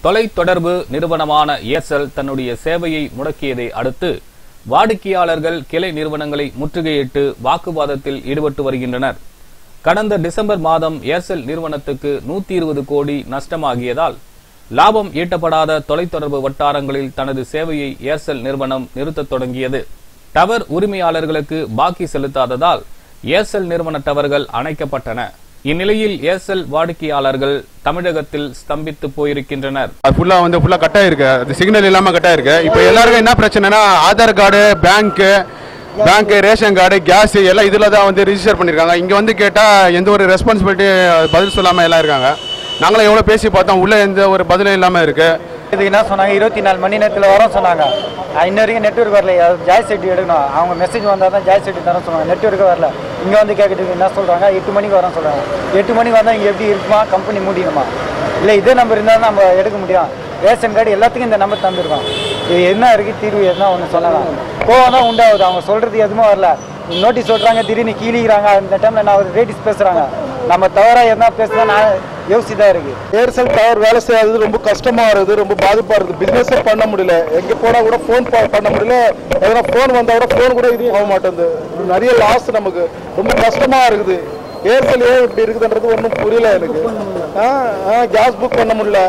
தொலைத்தொடர்பு நிறுவனமான ஏர்செல் தன்னுடைய சேவையை முடக்கியதை அடுத்து வாடிக்கையாளர்கள் கிளை நிறுவனங்களை முற்றுகையிட்டு வாக்குவாதத்தில் ஈடுபட்டு வருகின்றனர் கடந்த டிசம்பர் மாதம் ஏர்செல் நிறுவனத்துக்கு நூத்தி இருபது கோடி நஷ்டமாகியதால் லாபம் ஈட்டப்படாத தொலைத்தொடர்பு வட்டாரங்களில் தனது சேவையை ஏர்செல் நிறுவனம் நிறுத்தத் தொடங்கியது டவர் உரிமையாளர்களுக்கு பாக்கி செலுத்தாததால் ஏர்செல் நிறுவன டவர்கள் அணைக்கப்பட்டன இந்நிலையில் ஏர்செல் வாடிக்கையாளர்கள் தமிழகத்தில் ஸ்தம்பித்து போயிருக்கின்றனர் அது ஃபுல்லாக வந்து ஃபுல்லாக கட் ஆயிருக்கு அது சிக்னல் இல்லாமல் கட் ஆயிருக்கு இப்போ எல்லாருக்கும் என்ன பிரச்சனைனா ஆதார் கார்டு பேங்க்கு பேங்க்கு ரேஷன் கார்டு கேஸ் எல்லாம் இதில் தான் வந்து ரிஜிஸ்டர் பண்ணியிருக்காங்க இங்கே வந்து கேட்டால் எந்த ஒரு ரெஸ்பான்சிபிலிட்டி பதில் சொல்லாமல் எல்லாம் இருக்காங்க நாங்களும் எவ்வளோ பேசி பார்த்தோம் உள்ளே எந்த ஒரு பதிலும் இல்லாமல் இருக்குது இதுக்கு என்ன சொன்னாங்க இருபத்தி நாலு மணி நேரத்தில் வரோம் சொன்னாங்க அஹ் இன்ன வரைக்கும் நெட்ஒர்க் வரல அது ஜாய் செட்டி எடுக்கணும் அவங்க மெசேஜ் வந்தால் தான் ஜாய் செட்டி தர சொன்னாங்க நெட்ஒர்க் வரல இங்கே வந்து கேட்குறதுக்கு என்ன சொல்கிறாங்க எட்டு மணிக்கு வரோம் சொல்கிறாங்க எட்டு மணிக்கு வந்தால் இங்கே எப்படி இருக்குமா கம்பெனி மூடிடுமா இல்லை இதே நம்பர் இருந்தால் தான் நம்ம எடுக்க முடியும் ரேஷன் கார்டு எல்லாத்துக்கும் இந்த நம்பர் தந்துருக்கோம் இது என்ன இருக்குது தீர்வு எதுனா ஒன்று சொல்லலாம் கோவம் தான் உண்டாகுது அவங்க சொல்கிறது எதுவுமே வரல நோட்டீஸ் சொல்கிறாங்க திடீர்னு கீழிக்கிறாங்க அந்த டைமில் நான் ஒரு ரேட்டிஸ் பேசுகிறாங்க நம்ம தவறாக எதனா பேசுனா நான் யோசிச்சுதான் இருக்குது ஏர்செல் டவர் வேலை செய்யாதது ரொம்ப கஷ்டமா இருக்குது ரொம்ப பாதிப்பா இருக்குது பிசினஸே பண்ண முடியல எங்க போனா கூட ஃபோன் பண்ண முடியல எதனா ஃபோன் வந்தா கூட ஃபோன் கூட இது ஆக மாட்டேங்குது நிறைய லாஸ் நமக்கு ரொம்ப கஷ்டமா இருக்குது ஏர்செல் ஏன் இப்படி இருக்குதுன்றது ஒன்றும் புரியல எனக்கு கேஸ் புக் பண்ண முடியல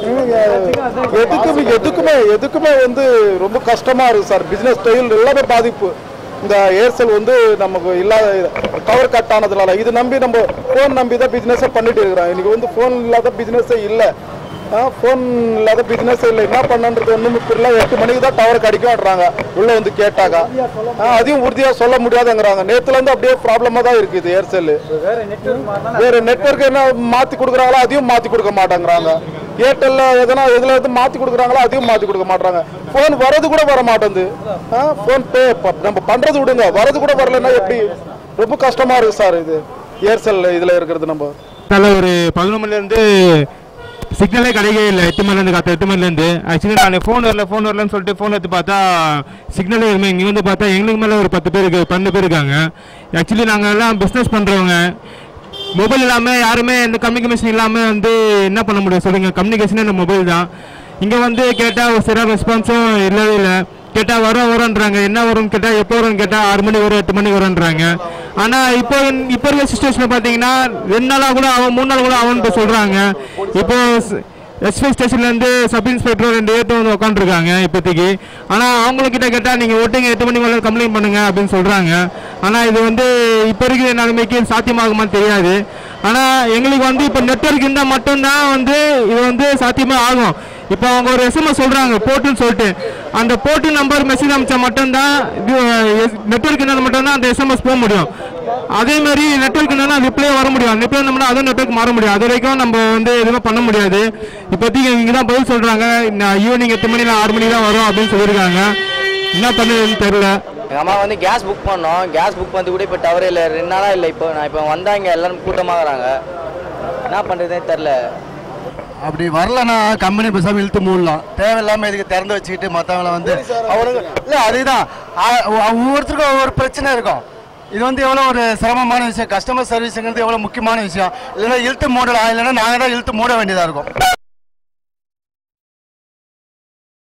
எதுக்குமே எதுக்குமே எதுக்குமே வந்து ரொம்ப கஷ்டமா இருக்கு சார் பிசினஸ் ஸ்டைல் எல்லாமே பாதிப்பு இந்த ஏர்செல் வந்து நமக்கு இல்லாத கவர் கட் ஆனதுனால இது நம்பி நம்ம ஃபோன் நம்பி தான் பிஸ்னஸே பண்ணிட்டு இருக்கிறோம் இன்னைக்கு வந்து ஃபோன் இல்லாத பிஸ்னஸே இல்லை ஃபோன் இல்லாத பிஸ்னஸ் இல்லை என்ன பண்ணன்றது ஒன்றும் புரியல எட்டு மணிக்கு தான் டவர் கிடைக்கும்ன்றாங்க உள்ளே வந்து கேட்டாக்கா ஆ, அதையும் உறுதியாக சொல்ல முடியாதுங்கிறாங்க நேற்றுலேருந்து அப்படியே ப்ராப்ளமாக தான் இருக்குது ஏர்செல் வேறு நெட்வொர்க் என்ன மாற்றி கொடுக்குறாங்களோ அதையும் மாற்றி கொடுக்க மாட்டேங்கிறாங்க ஏர்டெல்ல எதனா எதுல எது மாற்றி கொடுக்குறாங்களோ அதையும் மாற்றி கொடுக்க மாட்டாங்க ஃபோன் வரது கூட வர மாட்டேங்குது ஃபோன் பே நம்ம பண்ணுறது விடுங்க வரது கூட வரலன்னா எப்படி ரொம்ப கஷ்டமாக இருக்குது சார் இது ஏர்செல் இதில் இருக்கிறது நம்ம காலைல ஒரு பதினொரு மணிலேருந்து சிக்னலே கிடைக்கவே இல்லை எட்டு மணிலேருந்து காத்த எட்டு மணிலேருந்து ஆக்சுவலி நான் ஃபோன் வரல ஃபோன் வரலன்னு சொல்லிட்டு ஃபோன் எடுத்து பார்த்தா சிக்னலே எதுவுமே இங்கே வந்து பார்த்தா எங்களுக்கு மேலே ஒரு பத்து பேர் இருக்கு பன்னெண்டு பேர் இருக்காங்க ஆக்சுவலி நாங்கள் எல்லாம் பிஸ்னஸ் பண்ணுறவங்க மொபைல் இல்லாமல் யாருமே எந்த கம்யூனிகேஷன் இல்லாமல் வந்து என்ன பண்ண முடியும் சொல்லுங்கள் கம்யூனிகேஷனே இந்த மொபைல் தான் இங்கே வந்து கேட்டால் ஒரு சரியான ரெஸ்பான்ஸும் இல்லவே இல்லை கேட்டால் வரும் வரும்ன்றாங்க என்ன வரும்னு கேட்டால் எப்போ வரும்னு கேட்டால் ஆறு மணி வரும் எட்டு மணி வரும்ன்றாங்க ஆனால் இப்போ இப்போ இருக்க சுச்சுவேஷனில் பார்த்தீங்கன்னா ரெண்டு நாளாக கூட அவன் மூணு நாள் கூட அவன்ட்டு சொல்கிறாங்க இப்போ எஸ்பி ஸ்டேஷன்லேருந்து சப் இன்ஸ்பெக்டர் ரெண்டு ஏட்டு வந்து உட்காந்துருக்காங்க இப்போதைக்கு ஆனால் அவங்கக்கிட்ட கேட்டால் நீங்கள் ஓட்டுங்க எட்டு மணி மேலே கம்ப்ளைண்ட் பண்ணுங்க அப்படின்னு சொல்கிறாங்க ஆனால் இது வந்து இப்போ இருக்கிற நிலைமைக்கு சாத்தியமாகுமான்னு தெரியாது ஆனால் எங்களுக்கு வந்து இப்போ நெட்ஒர்க் இருந்தால் மட்டும்தான் வந்து இது வந்து சாத்தியமே ஆகும் இப்போ அவங்க ஒரு எஸ்எம்எஸ் சொல்கிறாங்க போர்ட்டுன்னு சொல்லிட்டு அந்த போர்ட்டு நம்பர் மெசேஜ் அனுப்பிச்சா மட்டும்தான் இது நெட்ஒர்க் இருந்தால் மட்டும்தான் அந்த எஸ்எம்எஸ் போக முடியும் அதே மாதிரி நெட்ஒர்க் என்னன்னா ரிப்ளே வர முடியும் ரிப்ளை பண்ணா அதுவும் நெட்ஒர்க் மாற முடியும் அது வரைக்கும் நம்ம வந்து எதுவுமே பண்ண முடியாது இப்போதைக்கு இங்கே தான் பதில் சொல்கிறாங்க ஈவினிங் எட்டு மணி ஆறு மணி தான் வரும் அப்படின்னு சொல்லியிருக்காங்க என்ன பண்ணுறதுன்னு தெரில எங்கள் அம்மா வந்து கேஸ் புக் பண்ணோம் கேஸ் புக் பண்ணது கூட இப்போ டவரே இல்லை ரெண்டு நாளாக இல்லை இப்போ நான் இப்போ வந்தாங்க எல்லாரும் கூட்டமாகறாங்க என்ன பண்ணுறதுனே தெரில அப்படி வரலன்னா கம்பெனி பேசாமல் இழுத்து மூடலாம் தேவையில்லாமல் இதுக்கு திறந்து வச்சுக்கிட்டு மற்றவங்கள வந்து அவனுக்கு இல்லை அதுதான் ஆ- ஒவ்வொருத்தருக்கும் ஒவ்வொரு பிரச்சனை இருக்கும் இது வந்து எவ்வளோ ஒரு சிரமமான விஷயம் கஸ்டமர் சர்வீஸுங்கிறது எவ்வளோ முக்கியமான விஷயம் இல்லைன்னா இழுத்து மூடலாம் இல்லைன்னா நாங்கள் தான் இழுத்து மூட வேண்டியதாக இருக்கும்